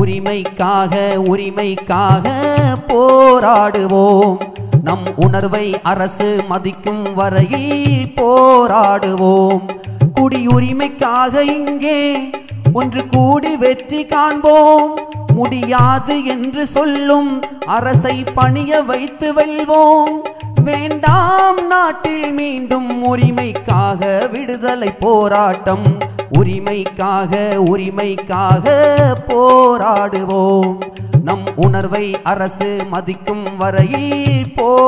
உரிமைக்காக உரிமைக்காக போராடுவோம் நம் உணர்வை அரசு மதிக்கும் வரையில் போராடுவோம் குடியுரிமைக்காக இங்கே ஒன்று கூடி வெற்றி காண்போம் முடியாது என்று சொல்லும் அரசை பணிய வைத்து வெல்வோம் வேண்டாம் நாட்டில் மீண்டும் உரிமைக்காக விடுதலை போராட்டம் உரிமைக்காக உரிமைக்காக போராடுவோம் நம் உணர்வை அரசு மதிக்கும் வரையில்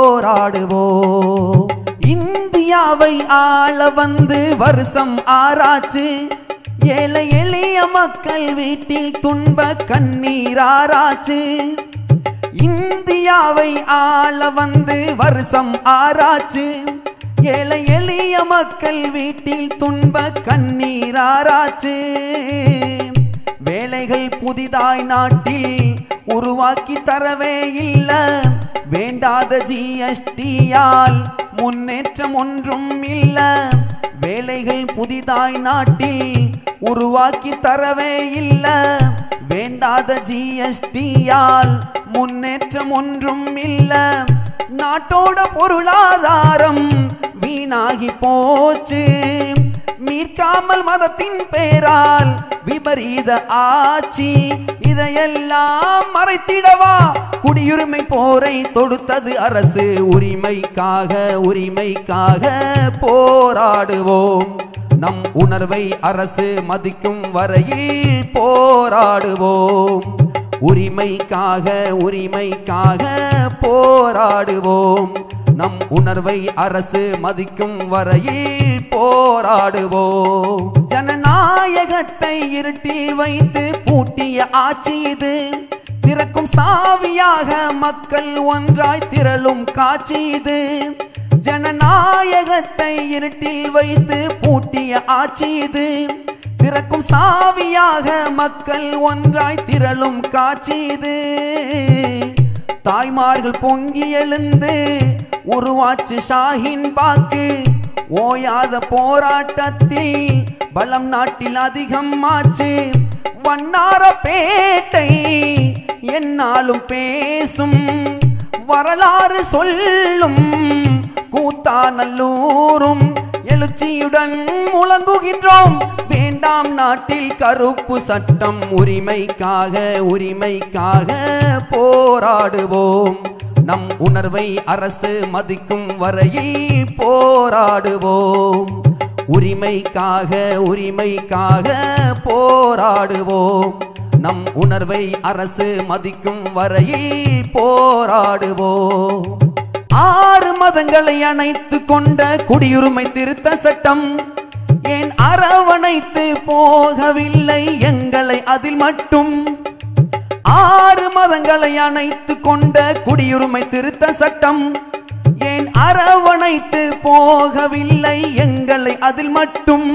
போராடுவோம் இந்தியாவை ஆள வந்து வருஷம் ஆராய்ச்சி ஏழை எளிய மக்கள் வீட்டில் துன்ப கண்ணீராராச்சு இந்தியாவை ஆள வந்து வருஷம் ஆராய்ச்சி ஏழை எளிய மக்கள் வீட்டில் துன்ப கண்ணீராராச்சு வேலைகள் புதிதாய் நாட்டில் உருவாக்கி தரவே இல்ல வேண்டாத ஜிஎஸ்டியால் முன்னேற்றம் ஒன்றும் இல்ல வேலைகள் புதிதாய் நாட்டில் உருவாக்கி தரவே இல்ல வேண்டாத ஜிஎஸ்டியால் முன்னேற்றம் ஒன்றும் இல்ல நாட்டோட பொருளாதாரம் வீணாகி போச்சு மீட்காமல் மதத்தின் பேரால் விபரீத ஆட்சி இதையெல்லாம் மறைத்திடவா குடியுரிமை போரை தொடுத்தது அரசு உரிமைக்காக உரிமைக்காக போராடுவோம் நம் உணர்வை அரசு மதிக்கும் வரையில் போராடுவோம் உரிமைக்காக உரிமைக்காக போராடுவோம் நம் உணர்வை அரசு மதிக்கும் வரையில் போராடுவோம் ஜனநாயகத்தை இருட்டில் வைத்து பூட்டிய ஆட்சி இது திறக்கும் சாவியாக மக்கள் ஒன்றாய் திரளும் காட்சி இது ஜனநாயகத்தை இருட்டில் வைத்து பூட்டிய ஆட்சி இது திறக்கும் சாவியாக மக்கள் ஒன்றாய் திரளும் காட்சி இது தாய்மார்கள் பொங்கி எழுந்து உருவாச்சு ஷாஹின் பாக்கு ஓயாத போராட்டத்தில் பலம் நாட்டில் அதிகம் ஆச்சு வண்ணார பேட்டை என்னாலும் பேசும் வரலாறு சொல்லும் கூத்தாநல்லூரும் எழுச்சியுடன் முழங்குகின்றோம் வேண்டாம் நாட்டில் கருப்பு சட்டம் உரிமைக்காக உரிமைக்காக போராடுவோம் நம் உணர்வை அரசு மதிக்கும் வரையில் போராடுவோம் உரிமைக்காக உரிமைக்காக போராடுவோம் நம் உணர்வை அரசு மதிக்கும் வரையில் போராடுவோம் ஆறு மதங்களை அணைத்து கொண்ட குடியுரிமை திருத்த சட்டம் ஏன் அரவணைத்து போகவில்லை எங்களை அதில் மட்டும் ஆறு மதங்களை அணைத்து கொண்ட குடியுரிமை திருத்த சட்டம் ஏன் அரவணைத்து போகவில்லை எங்களை அதில் மட்டும்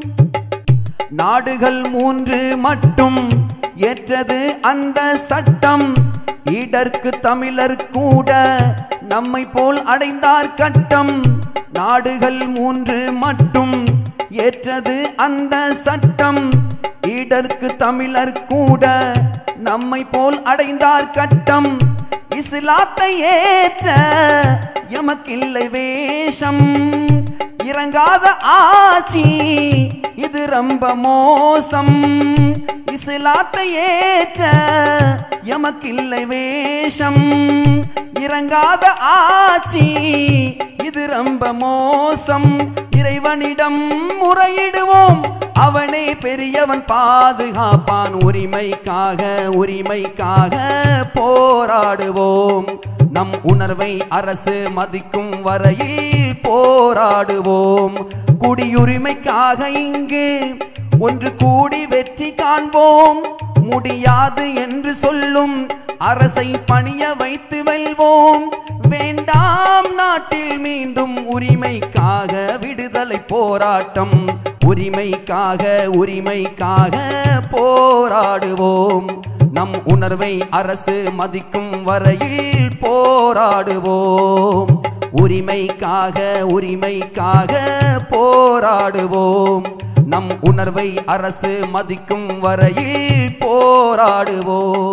நாடுகள் மூன்று மட்டும் ஏற்றது அந்த சட்டம் இடர்க்கு தமிழர் கூட நம்மை போல் அடைந்தார் கட்டம் நாடுகள் மூன்று மட்டும் ஏற்றது அந்த சட்டம் இடர்க்கு தமிழர் கூட நம்மை போல் அடைந்தார் கட்டம் இஸ்லாத்தை ஏற்ற எமக்கில்லை வேஷம் இறங்காத ஆட்சி இது ரொம்ப மோசம் இஸ்லாத்தை ஏற்ற எமக்கில்லை வேஷம் இறங்காத ஆட்சி இது ரொம்ப மோசம் இறைவனிடம் முறையிடுவோம் அவனே பெரியவன் பாதுகாப்பான் உரிமைக்காக உரிமைக்காக போராடுவோம் நம் உணர்வை அரசு மதிக்கும் வரையில் போராடுவோம் குடியுரிமைக்காக இங்கு ஒன்று கூடி வெற்றி காண்போம் முடியாது என்று சொல்லும் அரசை பணிய வைத்து வெல்வோம் வேண்டாம் நாட்டில் மீண்டும் உரிமைக்காக விடுதலை போராட்டம் உரிமைக்காக உரிமைக்காக போராடுவோம் நம் உணர்வை அரசு மதிக்கும் வரையில் போராடுவோம் உரிமைக்காக உரிமைக்காக போராடுவோம் நம் உணர்வை அரசு மதிக்கும் வரையில் போ போராடுவோம்